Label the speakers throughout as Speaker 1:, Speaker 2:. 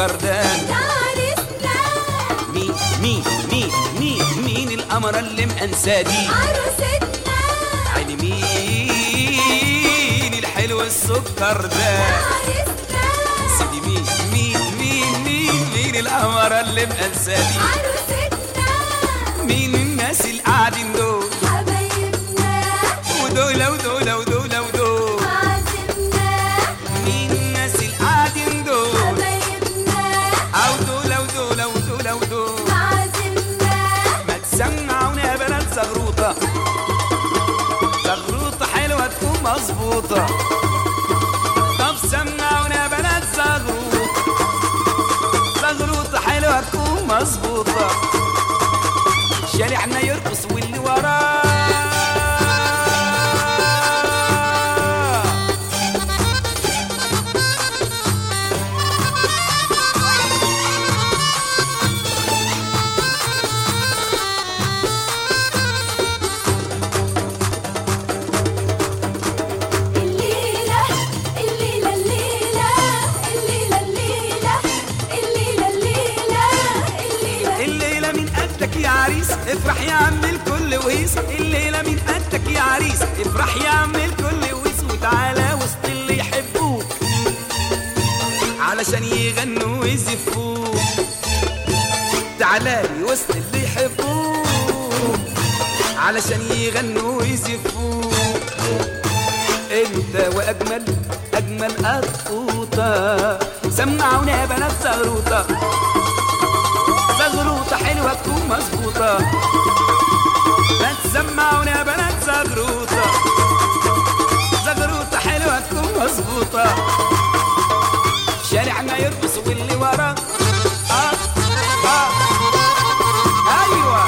Speaker 1: السكر ده
Speaker 2: عرسنا
Speaker 1: مين مين مين مين مين القمرة اللي مأنسة دي
Speaker 2: عروستنا
Speaker 1: عيني مين الحلو السكر ده
Speaker 2: عرسنا
Speaker 1: سيدي مين مين مين مين مين القمرة اللي مأنسة دي
Speaker 2: عروستنا
Speaker 1: مين الناس اللي قاعدين دول
Speaker 2: حبايبنا
Speaker 1: ودول ودول ودول ودول
Speaker 2: عازمنا
Speaker 1: مين الناس اللي قاعدين دول
Speaker 2: حبايبنا
Speaker 1: او دول ودول ودول ودول
Speaker 2: عازمنا
Speaker 1: ما تسمعونا يا بنات زغروطة زغروطة حلوة تكون مظبوطة طب سمعونا يا بنات زغروطة زغروطة حلوة تكون مظبوطة شارعنا يرقص واللي وراه
Speaker 2: الليلة الليلة الليلة الليلة الليلة الليلة الليلة الليلة
Speaker 1: الليلة من قدك يا عريس افرح يا عم الكل وهيس الليلة من قدك يا عريس افرح يا عم الكل وهيس وتعالى وسط اللي يحبوك علشان يغنوا ويزفوك تعالى لي وسط اللي يحبوك علشان يغنوا ويزفوك انت واجمل اجمل قطوطه سمعونا يا بنات زغروطه زغروطة حلوة تكون مظبوطة ما تسمعونا يا بنات زغروطة زغروطة حلوة تكون مظبوطة شارعنا يرقص واللي وراه آه آه أيوة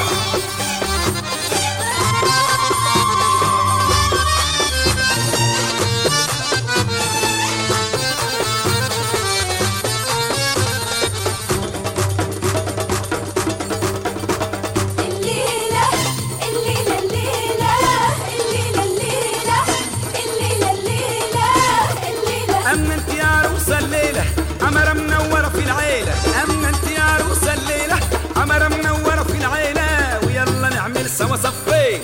Speaker 2: الليلة الليلة الليلة الليلة الليلة الليلة الليلة الليلة
Speaker 1: أما أنت يا عروسة الليلة عمرة منورة في العيلة أما أنت يا عروسة الليلة عمرة منورة في العيلة ويلا نعمل سوا صفين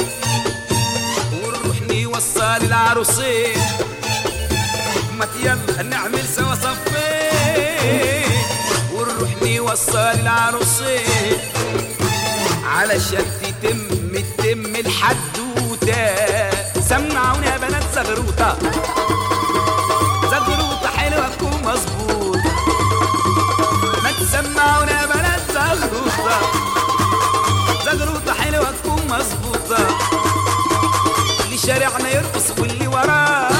Speaker 1: ونروح نوصل العروسين ما يلا نعمل سوا صفين ونروح نوصل العروسين علشان تتم تتم الحدوتة سمعونا يا بنات زغروطة زغروطة حلوة تكون مظبوط ما تسمعونا يا بنات زغروطة زغروطة حلوة تكون مظبوطة اللي شارعنا يرقص واللي وراه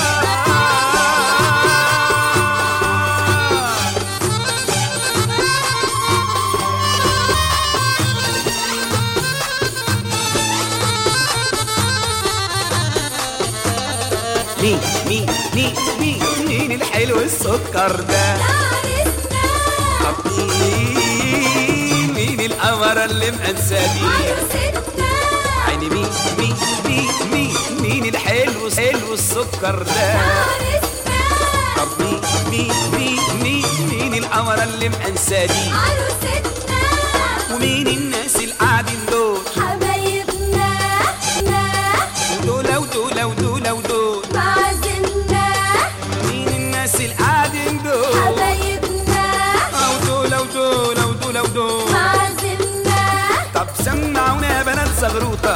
Speaker 1: مين مين مين مين مين الحلو السكر ده
Speaker 2: عرسنا
Speaker 1: طب مين مين القمرة اللي مأنسة دي
Speaker 2: عروستنا
Speaker 1: عيني مين مين مين مين مين الحلو حلو السكر ده
Speaker 2: عرسنا
Speaker 1: طب مين مين مين مين مين القمرة اللي مأنسة دي
Speaker 2: عروستنا
Speaker 1: ومين الناس اللي قاعدين دول
Speaker 2: حبايبنا
Speaker 1: ودول ودول ودول ودول
Speaker 2: معزمنا
Speaker 1: مين الناس اللي قاعدين دول
Speaker 2: حبايبنا
Speaker 1: ودول ودول ودول ودول
Speaker 2: معزمنا
Speaker 1: طب سمعونا يا بنات زغروطة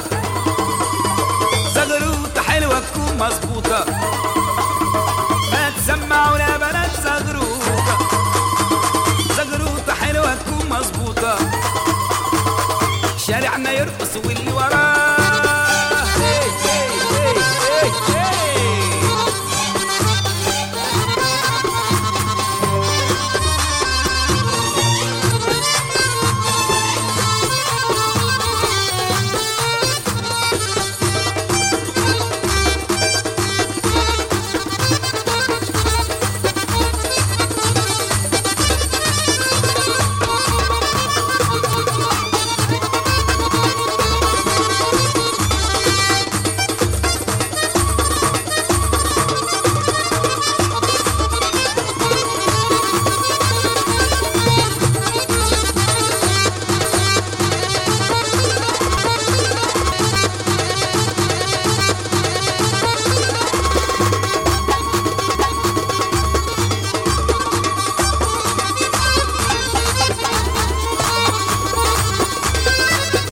Speaker 1: زغروطة حلوة تكون مظبوطة ما تسمعونا يا بنات زغروطة زغروطة حلوة تكون مظبوطة شارعنا يرقص واللي وراه